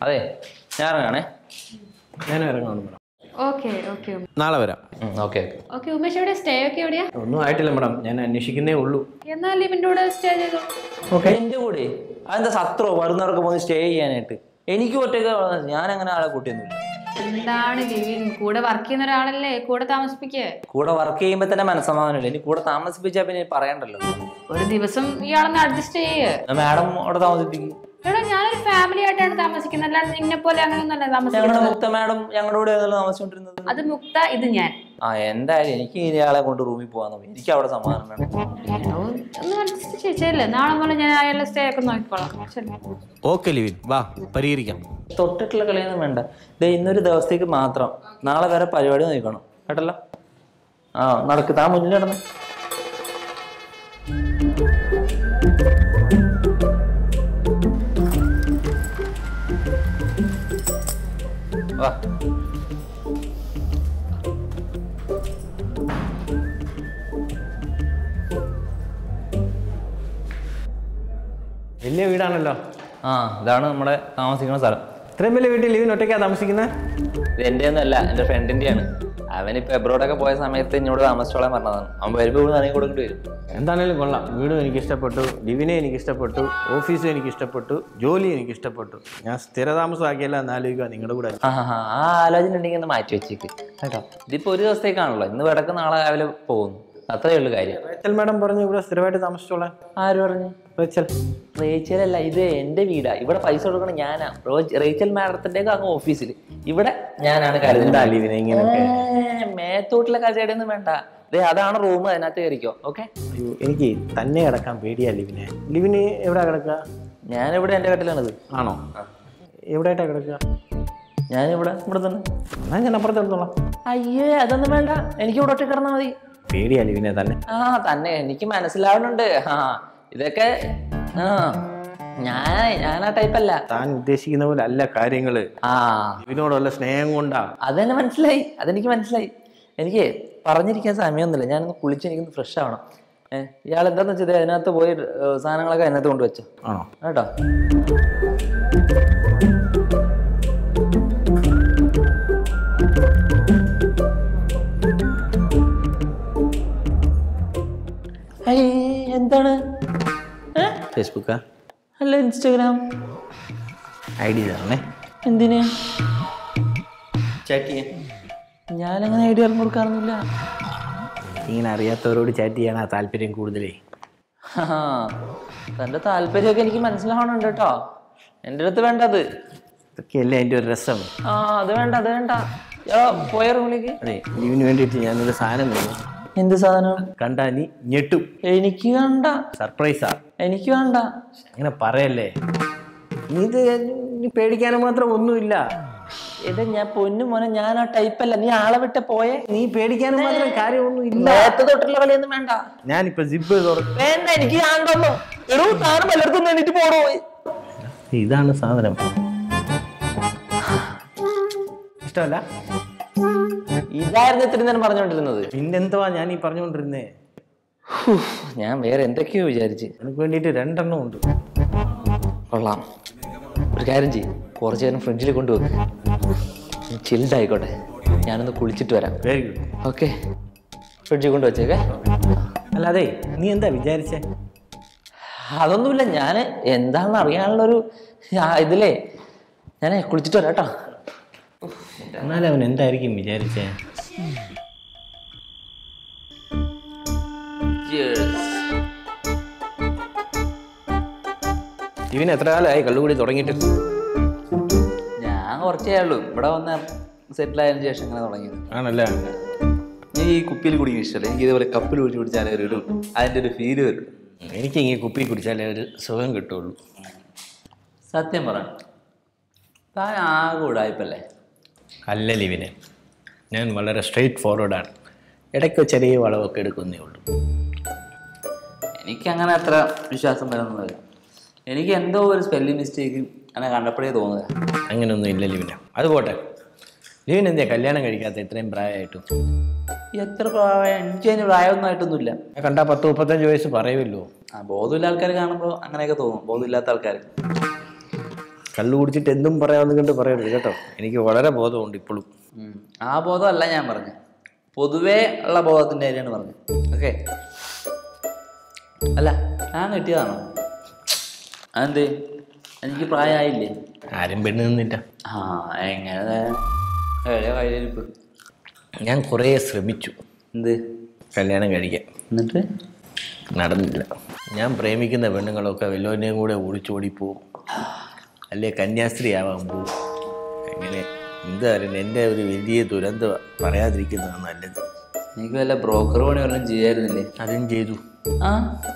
അതെ ഞാൻ ഇറങ്ങാണേ ഞാൻ ഇറങ്ങാണ് മേഡം ഓക്കെ ഓക്കെ നാളെ വരാം ഓക്കെ ഓക്കെ ഉമേഷ് എവിടെ സ്റ്റേ ഒക്കെ എവിടെയാ ഒന്നും ആയിട്ടില്ല മേഡം ഞാൻ അന്വേഷിക്കുന്നേ ഉള്ളൂ എന്നാൽ ഇവന്റെ കൂടെ സ്റ്റേ ചെയ്തോ ഓക്കെ എൻ്റെ കൂടെ അതെന്താ സത്രോ വരുന്നവരൊക്കെ പോയി സ്റ്റേ ചെയ്യാനായിട്ട് എനിക്ക് ഒറ്റയ്ക്ക് ഞാൻ അങ്ങനെ ആളെ കൂട്ടിയൊന്നുമില്ല എന്താണ് ലിവിൻ കൂടെ വർക്ക് ചെയ്യുന്ന ഒരാളല്ലേ കൂടെ താമസിപ്പിക്കേ കൂടെ വർക്ക് ചെയ്യുമ്പോൾ തന്നെ മനസ്സമാധാനമില്ല ഇനി കൂടെ താമസിപ്പിച്ചാൽ പിന്നെ പറയണ്ടല്ലോ ഒരു ദിവസം ഇയാളൊന്ന് അഡ്ജസ്റ്റ് ചെയ്യേ മാഡം അവിടെ താമസിപ്പിക്കും എടാ ഞാനൊരു ഫാമിലി ആയിട്ടാണ് താമസിക്കുന്നത് അല്ലാണ്ട് നിന്നെ പോലെ അങ്ങനെയൊന്നല്ല ഞങ്ങളുടെ താമസിക്കുന്നത് മുക്ത മാഡം ഞങ്ങളുടെ കൂടെ ആണല്ലോ താമസിച്ചുകൊണ്ടിരുന്നത് അത് മുക്ത ഇത് ഞാൻ ആ എന്തായാലും എനിക്ക് ഇയാളെ കൊണ്ട് റൂമിൽ പോകാൻ തോന്നി എനിക്ക് അവിടെ സമാധാനം വേണം എടോ, ഒന്ന് അഡ്ജസ്റ്റ് ചെയ്യല്ലേ നാളെ മുതൽ ഞാൻ അയാളുടെ സ്റ്റേ ഒക്കെ നോക്കിക്കോളാം ശരി ഓക്കെ ലിവിൻ വാ പരിഹരിക്കാം തൊട്ടിട്ടുള്ള കളിയൊന്നും വേണ്ട ദേ ഇന്നൊരു ദിവസത്തേക്ക് മാത്രം നാളെ വേറെ പരിപാടി നോക്കണം കേട്ടല്ലോ ആ നടക്ക് താ മുന്നിൽ നടന്ന് വാ വലിയ വീടാണല്ലോ ആ ഇതാണ് നമ്മുടെ താമസിക്കുന്ന സ്ഥലം ഇത്രയും വലിയ വീട്ടിൽ ലിവിൻ ഒറ്റയ്ക്കാ താമസിക്കുന്നത് ഇത് എൻ്റെ ഒന്നല്ല എൻ്റെ ഫ്രണ്ടിൻ്റെയാണ് അവനിപ്പോൾ എബ്രോഡൊക്കെ പോയ സമയത്ത് എന്നോട് താമസിച്ചോളാൻ പറഞ്ഞതാണ് അവൻ വരുമ്പോൾ ഇവിടെ നനയും കൊടുക്കേണ്ടി വരും എന്താണേലും കൊള്ളാം വീടും എനിക്ക് ഇഷ്ടപ്പെട്ടു ലിവിനെ എനിക്ക് ഇഷ്ടപ്പെട്ടു ഓഫീസും എനിക്ക് ഇഷ്ടപ്പെട്ടു ജോലി എനിക്ക് ഇഷ്ടപ്പെട്ടു ഞാൻ സ്ഥിരതാമസമാക്കിയല്ല എന്ന് ആലോചിക്കുക നിങ്ങളുടെ കൂടെ ആ ആ, ആ ആലോചന ഉണ്ടെങ്കിൽ ഒന്ന് മാറ്റി വെച്ചേക്ക് കേട്ടോ ഇതിപ്പോൾ ഒരു ദിവസത്തേക്കാണല്ലോ ഇന്ന് വടക്ക് നാളെ രാവിലെ പോകുന്നു അത്രയേ ഉള്ളൂ കാര്യം റേച്ചൽ മാഡം പറഞ്ഞു ഇവിടെ സ്ഥിരമായിട്ട് താമസിച്ചോളാം ആര് പറഞ്ഞു റേച്ചൽ റേച്ചൽ അല്ല ഇത് എൻ്റെ വീടാ ഇവിടെ പൈസ കൊടുക്കണം ഞാനാ റോജ്- റേച്ചൽ മാഡത്തിൻ്റെ അങ്ങ് ഓഫീസിൽ ഇവിടെ ഞാനാണ് എന്താ കരുതുന്നത് ലിവിനെ ഇങ്ങനെയൊക്കെ ഏ, മേത്തോട്ടിലെ കച്ചവടമൊന്നും വേണ്ട ദേ അതാണ് റൂം അതിനകത്ത് കയറിക്കോ ഓക്കെ അയ്യോ എനിക്ക് തന്നെ കിടക്കാൻ പേടിയാ ലിവിനെ ലിവിന് എവിടെ കിടക്കുക ഞാനിവിടെ എൻ്റെ വീട്ടിലാണിത് ആണോ എവിടെയായിട്ടാ കിടക്കുക ഞാനിവിടെ ഇവിടെ തന്നെ എന്നാ ഞാൻ അപ്പുറത്ത് കിടന്നോളാം അയ്യേ അതൊന്നും വേണ്ട എനിക്ക് ഇവിടെ ഒറ്റ കിടന്നാൽ മതി പേടിയാ ലിവിനെ തന്നെ ആ തന്നെ എനിക്ക് മനസ്സിലാവുന്നുണ്ട് ആ ഇതൊക്കെ ആ ഞാൻ ഞാൻ ആ ടൈപ്പല്ല താൻ ഉദ്ദേശിക്കുന്ന പോലെ അല്ല കാര്യങ്ങള് ആ ലിവിനോടുള്ള സ്നേഹം കൊണ്ടാ അതെന്നെ മനസ്സിലായി അതെനിക്ക് മനസ്സിലായി എനിക്ക് പറഞ്ഞിരിക്കാൻ സമയമൊന്നുമില്ല ഞാനൊന്ന് കുളിച്ച് എനിക്കൊന്ന് ഫ്രഷ് ആവണം ഏഹ് ഇയാൾ എന്താന്ന് വെച്ചത് അതിനകത്ത് പോയി ഏർ, സാധനങ്ങളൊക്കെ അതിനകത്ത് കൊണ്ടുവച്ചോ ആണോ കേട്ടോ ഏയ്, എന്താണ് ഏ? ഫേസ്ബുക്കാ അല്ല ഇൻസ്റ്റാഗ്രാം ഐ ഡി തരണേ എന്തിന് ചാറ്റ് ചെയ്യാൻ ഞാനങ്ങനെ ഐഡിയ കൊടുക്കാറൊന്നുമില്ല ഇങ്ങനെ അറിയാത്തവരോട് ചാറ്റ് ചെയ്യാനാ താല്പര്യം കൂടുതലേ ആ, തന്റെ താല്പര്യമൊക്കെ എനിക്ക് മനസ്സിലാവണുണ്ട് കേട്ടോ എൻ്റെ അടുത്ത് വേണ്ടത് ഇതൊക്കെയല്ലേ അതിൻ്റെ ഒരു രസം ആ അത് വേണ്ട അത് വേണ്ട യോ പോയ റൂമിലേക്ക് അതെ ലിവിന് വേണ്ടിയിട്ട് ഞാനൊരു സാധനം തന്നു എന്ത് സാധനം കണ്ടാ നീ ഞെട്ടും എനിക്ക് വേണ്ട സർപ്രൈസാ എനിക്ക് വേണ്ട അങ്ങനെ പറയല്ലേ നീ ഇത് നീ പേടിക്കാനും മാത്രം ഒന്നുമില്ല ഇത് ഞാൻ പൊന്നു മോനെ ഞാൻ ആ ടൈപ്പല്ല നീ ആളെ വിട്ട് പോയേ നീ പേടിക്കാനും മാത്രം കാര്യമൊന്നും ഇല്ല നേരത്തെ തൊട്ടുള്ള കളിയൊന്നും വേണ്ട ഞാനിപ്പോ ജിപ്പ് തുറക്കും വേണ്ട എനിക്ക് കാണണ്ടല്ലോ എടോ താനും പലയിടത്തും എണീറ്റ് പോടോ ഇതാണ് സാധനം ഇഷ്ടമല്ല ഇതായിരുന്നു ഇത്രയും നേരം പറഞ്ഞുകൊണ്ടിരുന്നത് പിന്നെന്തുവാ ഞാൻ ഈ പറഞ്ഞുകൊണ്ടിരുന്നേ ഹൂ, ഞാൻ വേറെ എന്തൊക്കെയോ വിചാരിച്ച് എനിക്ക് വേണ്ടിയിട്ട് രണ്ടെണ്ണം ഉണ്ട് കൊള്ളാം ഒരു കാര്യം ചെയ്യും കുറച്ച് നേരം ഫ്രിഡ്ജിൽ കൊണ്ടുവെക്ക് ചിൽഡ് ആയിക്കോട്ടെ ഞാനൊന്ന് കുളിച്ചിട്ട് വരാം വെരി ഗുഡ് ഓക്കെ ഫ്രിഡ്ജിൽ കൊണ്ട് വെച്ചേക്കെ അല്ലാതെ നീ എന്താ വിചാരിച്ചേ അതൊന്നുമില്ല ഞാൻ എന്താണെന്ന് അറിയാനുള്ളൊരു ആ, ഇതിലേ ഞാൻ കുളിച്ചിട്ട് വരാം കേട്ടോ എന്നാലും അവൻ എന്തായിരിക്കും വിചാരിച്ചേ ഇവന് എത്ര കാലമായി കള്ളുകൂടി തുടങ്ങിയിട്ട് ഞാൻ കുറച്ചേ ഉള്ളൂ ഇവിടെ വന്ന് സെറ്റിൽ ആയതിനു ശേഷം ഇങ്ങനെ തുടങ്ങിയത് ആണല്ലേ നീ ഈ കുപ്പിയിൽ കുടിക്കുന്ന ഇഷ്ടമല്ല എനിക്ക് ഇതുപോലെ കപ്പിൽ കുടിച്ച് കുടിച്ചാലേ ഒരു ഒരു അതിൻ്റെ ഒരു ഫീല് വരും എനിക്ക് ഇങ്ങനെ കുപ്പി കുടിച്ചാലേ ഒരു സുഖം കിട്ടുള്ളൂ സത്യം പറ താൻ ആകെ ഉടായ്പല്ലേ അല്ല ലിവിനെ ഞാൻ വളരെ സ്ട്രെയിറ്റ് ഫോർവേഡാണ് ഇടയ്ക്ക് ചെറിയ വളവൊക്കെ എടുക്കുന്നേ ഉള്ളൂ എനിക്കങ്ങനെ അത്ര വിശ്വാസം വരുന്നില്ല എനിക്ക് എന്തോ ഒരു സ്പെല്ലിംഗ് മിസ്റ്റേക്ക് അങ്ങനെ കണ്ടപ്പോഴേ തോന്നുക അങ്ങനെയൊന്നും ഇല്ല ലിവിന അത് പോട്ടെ ലിവിൻ എന്താ കല്യാണം കഴിക്കാത്ത ഇത്രയും പ്രായമായിട്ടും എത്ര പ്രായം എനിക്ക് അതിന് പ്രായമൊന്നും ആയിട്ടൊന്നുമില്ല കണ്ടാൽ പത്ത് മുപ്പത്തഞ്ച് വയസ്സ് പറയുമല്ലോ ആ ബോധമില്ല ആൾക്കാർ കാണുമ്പോൾ അങ്ങനെയൊക്കെ തോന്നും ബോധമില്ലാത്ത ആൾക്കാർ കള്ളു കുടിച്ചിട്ട് എന്തും പറയാമെന്ന് കണ്ട് പറയരുത് കേട്ടോ എനിക്ക് വളരെ ബോധമുണ്ട് ഇപ്പോഴും ഉം. ആ ബോധമല്ല ഞാൻ പറഞ്ഞത് പൊതുവേ ഉള്ള ബോധത്തിൻ്റെ കാര്യമാണ് പറഞ്ഞത് ഓക്കെ അല്ല ഞാൻ കിട്ടിയതാണോ അതെന്ത് എനിക്ക് പ്രായമായില്ലേ ആരും പെണ്ണ് നിന്നില്ല ആ എങ്ങനെ എവിടെയാ കയ്യിലിരിപ്പ് ഞാൻ കുറേ ശ്രമിച്ചു എന്ത് കല്യാണം കഴിക്കാൻ എന്നിട്ട് നടന്നില്ല ഞാൻ പ്രേമിക്കുന്ന പെണ്ണുങ്ങളൊക്കെ വല്ലവനെയും കൂടെ ഒളിച്ചോടി പോവും അല്ലേ കന്യാസ്ത്രീ ആവാൻ പോവും അങ്ങനെ എന്താ പറയുക എൻ്റെ ഒരു വലിയ ദുരന്തം പറയാതിരിക്കുന്നതാണ് നല്ലത് എനിക്ക് വല്ല ബ്രോക്കർ പണി വല്ലതും ചെയ്യായിരുന്നില്ലേ അതും ചെയ്തു ആ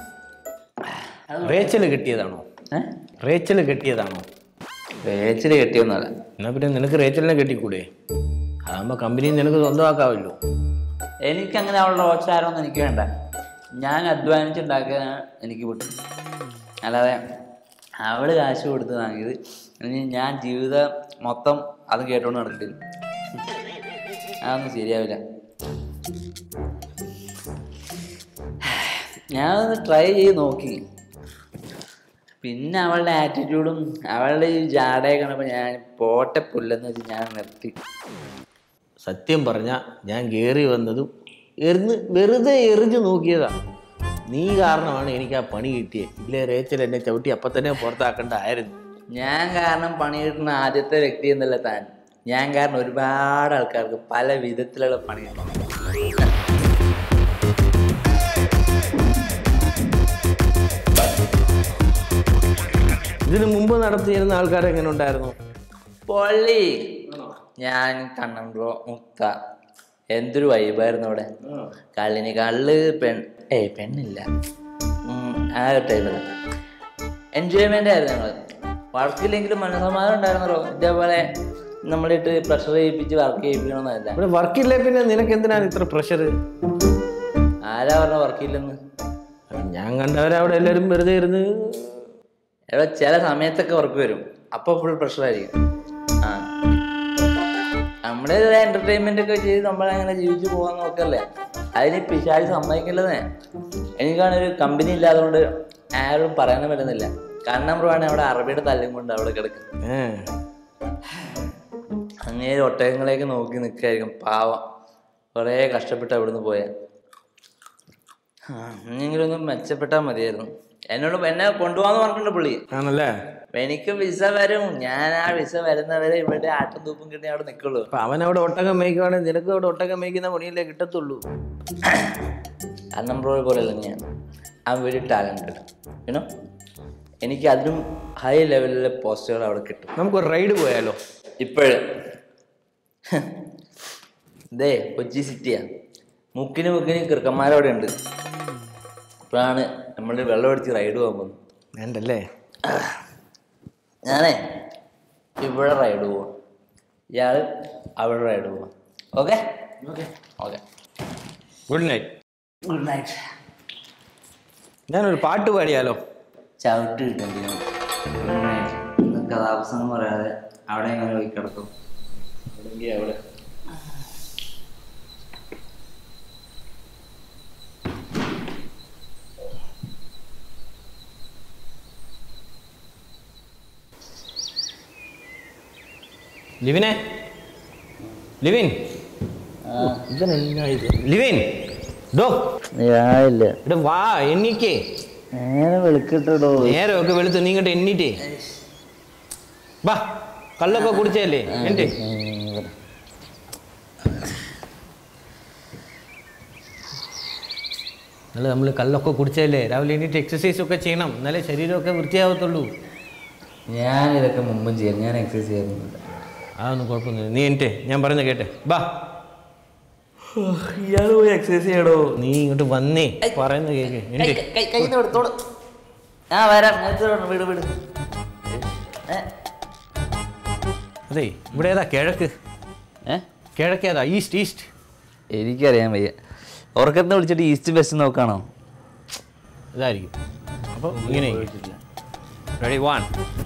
റേച്ചൽ കിട്ടിയതാണോ ഏ റേച്ചൽ കെട്ടിയതാണോ വേച്ചിൽ കെട്ടിയൊന്നുമല്ല എന്നാൽ പിന്നെ നിനക്ക് റേച്ചലിനെ കെട്ടിക്കൂടെ അതാകുമ്പോൾ കമ്പനി നിനക്ക് സ്വന്തമാക്കാമല്ലോ എനിക്കങ്ങനെ അവളുടെ ഓച്ചാരമൊന്നും എനിക്ക് വേണ്ട ഞാൻ അധ്വാനിച്ചുണ്ടാക്കിയതാണ് എനിക്ക് കിട്ടും അല്ലാതെ അവള് കാശ് കൊടുത്ത് വാങ്ങിയത് ഇനി ഞാൻ ജീവിതം മൊത്തം അത് കേട്ടോണ്ട് നടക്കില്ല അതൊന്നും ശരിയാവില്ല ഞാനൊന്ന് ട്രൈ ചെയ്ത് നോക്കി പിന്നെ അവളുടെ ആറ്റിറ്റ്യൂഡും അവളുടെ ഈ ജാടയെ കണ്ടപ്പോൾ ഞാൻ പോട്ടെ പുല്ലെന്ന് വെച്ച് ഞാൻ നിർത്തി സത്യം പറഞ്ഞാൽ ഞാൻ കയറി വന്നതും എറിഞ്ഞ് വെറുതെ എറിഞ്ഞു നോക്കിയതാ നീ കാരണമാണ് എനിക്ക് ആ പണി കിട്ടിയത് ഇല്ലേ റേച്ചൽ എന്നെ ചവിട്ടി അപ്പം തന്നെ പുറത്താക്കണ്ടായിരുന്നു ഞാൻ കാരണം പണി കിട്ടുന്ന ആദ്യത്തെ വ്യക്തി എന്നല്ല താൻ ഞാൻ കാരണം ഒരുപാട് ആൾക്കാർക്ക് പല വിധത്തിലുള്ള പണി കിട്ടും ഇതിനു മുമ്പ് നടത്തിയിരുന്ന ആൾക്കാർ എങ്ങനെ ഉണ്ടായിരുന്നു പൊള്ളി ഞാൻ കണ്ണൻബ്രോ മുക്ത എന്തൊരു വൈബായിരുന്നു അവിടെ കള്ളിന് കള്ള് പെൺ ഏയ് പെണ്ണില്ല ഉം, ആ ടൈമില് എൻജോയ്മെന്റ് ആയിരുന്നു ഞങ്ങൾ വർക്കില്ലെങ്കിലും മനസ്സമാധാനം ഉണ്ടായിരുന്നല്ലോ ഇതേപോലെ നമ്മളിട്ട് പ്രഷർ ചെയ്യിപ്പിച്ച് വർക്ക് ചെയ്യിപ്പിക്കണമെന്നല്ല ഇവിടെ വർക്കില്ലേ പിന്നെ നിനക്ക് എന്തിനാണ് ഇത്ര പ്രഷർ ആരാ പറഞ്ഞ വർക്കില്ലെന്ന് ഞാൻ കണ്ടവരവിടെ എല്ലാവരും വെറുതെ ഇരുന്ന് എവിടെ ചില സമയത്തൊക്കെ വർക്ക് വരും അപ്പോൾ ഫുൾ പ്രഷറായിരിക്കും ആ നമ്മുടെ ഒരു എന്റർടൈൻമെന്റ് ഒക്കെ ചെയ്ത് നമ്മളങ്ങനെ ജീവിച്ചു പോകാൻ നോക്കല്ലേ അതിന് പിശാചി സമ്മതിക്കില്ലെന്നേ എനിക്കാണ് ഒരു കമ്പനി ഇല്ലാത്തതുകൊണ്ട് ആരും പറയാനും പറ്റുന്നില്ല കാരണം വേണേ അവിടെ അറബിയുടെ തല്ലും കൊണ്ട് അവിടെ കിടക്കും ഏ, അങ്ങേര് ഒട്ടകങ്ങളെയൊക്കെ നോക്കി നിൽക്കായിരിക്കും പാവം കുറേ കഷ്ടപ്പെട്ട് അവിടുന്ന് പോയ എന്നെങ്കിലും ഒന്ന് മെച്ചപ്പെട്ടാൽ മതിയായിരുന്നു എന്നോട് എന്നെ കൊണ്ടുപോകാന്ന് പറഞ്ഞിട്ടുണ്ട് പുള്ളി ആണല്ലേ അപ്പൊ എനിക്ക് വിസ വരും ഞാൻ ആ വിസ വരുന്നവരെ ഇവിടെ ആട്ടും തൂപ്പും കിട്ടി അവിടെ നിൽക്കുള്ളൂ അപ്പൊ അവൻ അവിടെ ഒട്ടകം മേയ്ക്കുവാണെങ്കിൽ നിനക്ക് അവിടെ ഒട്ടകം മേയ്ക്കുന്ന പണിയല്ലേ കിട്ടത്തുള്ളൂ അന്നം ബ്രോ പോലെയല്ല ഞാൻ I am very talented you know എനിക്ക് അതിലും ഹൈ ലെവലിലെ പോസ്റ്റുകൾ അവിടെ കിട്ടും നമുക്കൊരു റൈഡ് പോയാലോ ഇപ്പോഴും ഇതേ കൊച്ചി സിറ്റിയാ മുക്കിന് മുക്കിന് കിറുക്കന്മാരവിടെ ഉണ്ട് ഇപ്പോഴാണ് നമ്മൾ വെള്ളം അടിച്ച് റൈഡ് പോകാൻ പോകുന്നത് വേണ്ടല്ലേ ഞാനേ ഇവിടെ റൈഡ് പോവാം ഇയാൾ അവിടെ റൈഡ് പോവാം okay okay good night good night ഞാനൊരു പാട്ട് പാടിയാലോ ചവിട്ട് കിട്ടണ്ടി ഗുഡ് നൈറ്റ് കഥാപ്രസംഗം പറയാതെ അവിടെ എങ്ങനെ പോയി കിടക്കും അല്ലെങ്കിൽ അവിടെ ലിവിനെ ലിവിൻ ഇതനെന്നാ ഇത് ലിവിൻ ഡോ ഞാനില്ല ഇവിടെ വാ എണ്ണിക്കേ നേരെ വെളുക്കിട്ടോ നേരമൊക്കെ വെളുത്ത് നീ ഇങ്ങോട്ട് എണ്ണീറ്റേ വാ കള്ളൊക്കെ കുടിച്ചല്ലേ എൻ്റെ എന്നാലും നമ്മൾ കള്ളൊക്കെ കുടിച്ചല്ലേ രാവിലെ എണീറ്റ് എക്സസൈസ് ഒക്കെ ചെയ്യണം എന്നാലേ ശരീരമൊക്കെ വൃത്തിയാവത്തുള്ളൂ ഞാൻ ഇതൊക്കെ മുമ്പും ചെയ്യാം ഞാൻ എക്സസൈസ് ചെയ്യുന്നില്ല അതൊന്നും കുഴപ്പമൊന്നുമില്ല നീ എൻ്റെ ഞാൻ പറയുന്ന കേട്ടെ ബാ ഇയാൾ പോയി എക്സസൈസ് ചെയ്യടോ നീ ഇങ്ങോട്ട് വന്നേ പറയുന്ന കേക്ക് എൻ്റെ കൈ എടുത്തോട് ആ വരാം എടുത്തോട് വീട് വീട് ഏ? അതെ ഇവിടെ ഏതാ കിഴക്ക് ഏ കിഴക്ക് ഏതാ ഈസ്റ്റ് ഈസ്റ്റ് എനിക്കറിയാൻ വയ്യ ഉറക്കത്തിന് വിളിച്ചിട്ട് ഈസ്റ്റ് വെസ്റ്റ് നോക്കാണോ ഇതായിരിക്കും അപ്പോൾ ഇങ്ങനെ റെഡി വൺ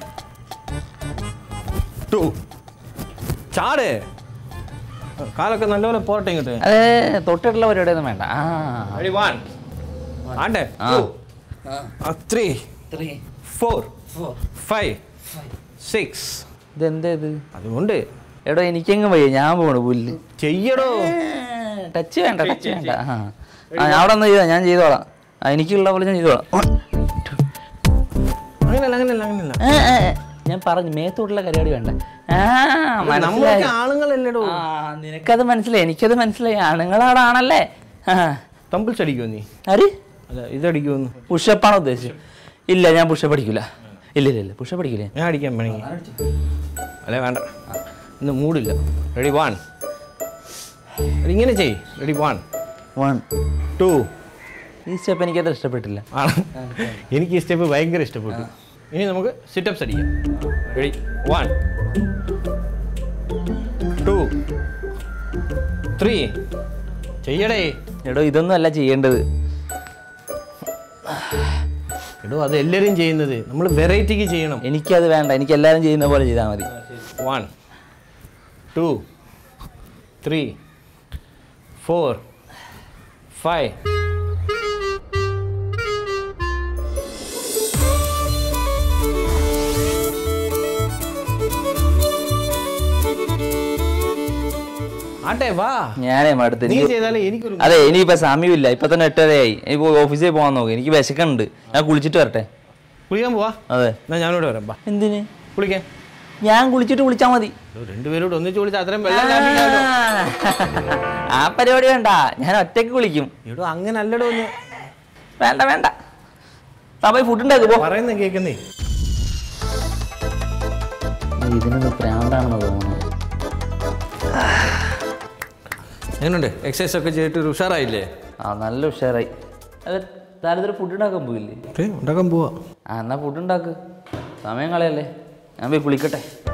ടു ചാട് കാലൊക്കെ നല്ലപോലെ പോരട്ടെ ഇങ്ങോട്ട് അതെ തൊട്ടിട്ടുള്ള പരിപാടിയൊന്നും വേണ്ട ആ ready one and ah. Two three three four four five six ഇതെന്താ ഇത് അതുകൊണ്ട് എടോ എനിക്കെങ്ങും വയ്യ ഞാൻ പോണു പുല്ല് ചെയ്യടോ ടച്ച് വേണ്ട ടച്ച് വേണ്ട ആ ആ ഞാൻ അവിടെ ഒന്ന് ചെയ്താ ഞാൻ ചെയ്തോളാം ആ, എനിക്കുള്ള പോലെ ഞാൻ ചെയ്തോളാം അങ്ങനെയല്ല അങ്ങനെയല്ല അങ്ങനെയല്ല ഏ, ഏ, ഏ. ഞാൻ പറഞ്ഞു മേത്തോട്ടുള്ള പരിപാടി വേണ്ട ആ മനസ്സിലായി നമ്മളൊക്കെ ആളുകളല്ലടോ ആ നിനക്കത് മനസ്സിലായി എനിക്കത് മനസ്സിലായി ആണുങ്ങളവിടെ ആണല്ലേ ആ തമ്പിൾസ് അടിക്കുമോ നീ ആര് അല്ല ഇതടിക്കുമെന്ന് പുഷപ്പാണോ ഉദ്ദേശിച്ചത് ഇല്ല ഞാൻ പുഷപ്പ് അടിക്കില്ല ഇല്ല ഇല്ല ഇല്ല പുഷപ്പ് അടിക്കില്ല ഞാൻ അടിക്കാൻ വേണമെങ്കിൽ അല്ലേ വേണ്ട ഇന്ന് മൂടില്ല റെഡി വൺ ഇങ്ങനെ ചെയ് റെഡി വൺ വൺ ടു ഈ സ്റ്റെപ്പ് എനിക്കത് ഇഷ്ടപ്പെട്ടില്ല ആണ് എനിക്ക് ഈ സ്റ്റെപ്പ് ഭയങ്കര ഇഷ്ടപ്പെട്ടു ഇനി നമുക്ക് സിറ്റപ്സ് അടിക്കാം റെഡി വൺ ടു ത്രീ ചെയ്യടേ എടോ ഇതൊന്നും അല്ല ചെയ്യേണ്ടത് എടോ അത് എല്ലാവരും ചെയ്യുന്നത് നമ്മൾ വെറൈറ്റിക്ക് ചെയ്യണം എനിക്കത് വേണ്ട എനിക്ക് എല്ലാവരും ചെയ്യുന്ന പോലെ ചെയ്താൽ മതി one two three four five ആട്ടെ വാ ഞാനേ മടുത്ത് നീ എനിക്ക് ചെയ്താലേ എനിക്കൊരു അതെ ഇനിയിപ്പോ സമയമില്ല ഇപ്പൊ തന്നെ എട്ടരയായി ഇനി ഓഫീസിൽ പോകാൻ നോക്ക് എനിക്ക് വിശക്കുന്നുണ്ട് ഞാൻ കുളിച്ചിട്ട് വരട്ടെ കുളിക്കാൻ പോവാ അതെ എന്നാ ഞാനിവിടെ വരാം വാ എന്തിന് കുളിക്കാൻ ഞാൻ കുളിച്ചിട്ട് വിളിച്ചാൽ മതി എടോ, രണ്ടുപേരോട് ഒന്നിച്ച് കുളിച്ച് അത്രയും വെള്ളം ലാഭിക്കാമല്ലോ. ആ പരിപാടി വേണ്ട ഞാൻ ഒറ്റയ്ക്ക് കുളിക്കും എടോ അങ്ങനെ അല്ലടോ ഒന്ന് വേണ്ട വേണ്ട പോയി ഫുഡ് ഉണ്ടാക്കും പോ പറയുന്ന കേൾക്കുന്നേ ഇതിനൊന്ന് പ്രാന്താണെന്ന് തോന്നുന്നു എങ്ങനെയുണ്ട് എക്സസൈസ് ഒക്കെ ചെയ്തിട്ട് ഒരു ഉഷാറായില്ലേ ആ നല്ല ഉഷാറായി അത് താരത്തിൽ ഫുഡ് ഉണ്ടാക്കാൻ പോയില്ലേ ഉണ്ടാക്കാൻ പോവാ ആ എന്നാ ഫുഡ് ഉണ്ടാക്ക് സമയം കളയല്ലേ ഞാൻ പോയി കുളിക്കട്ടെ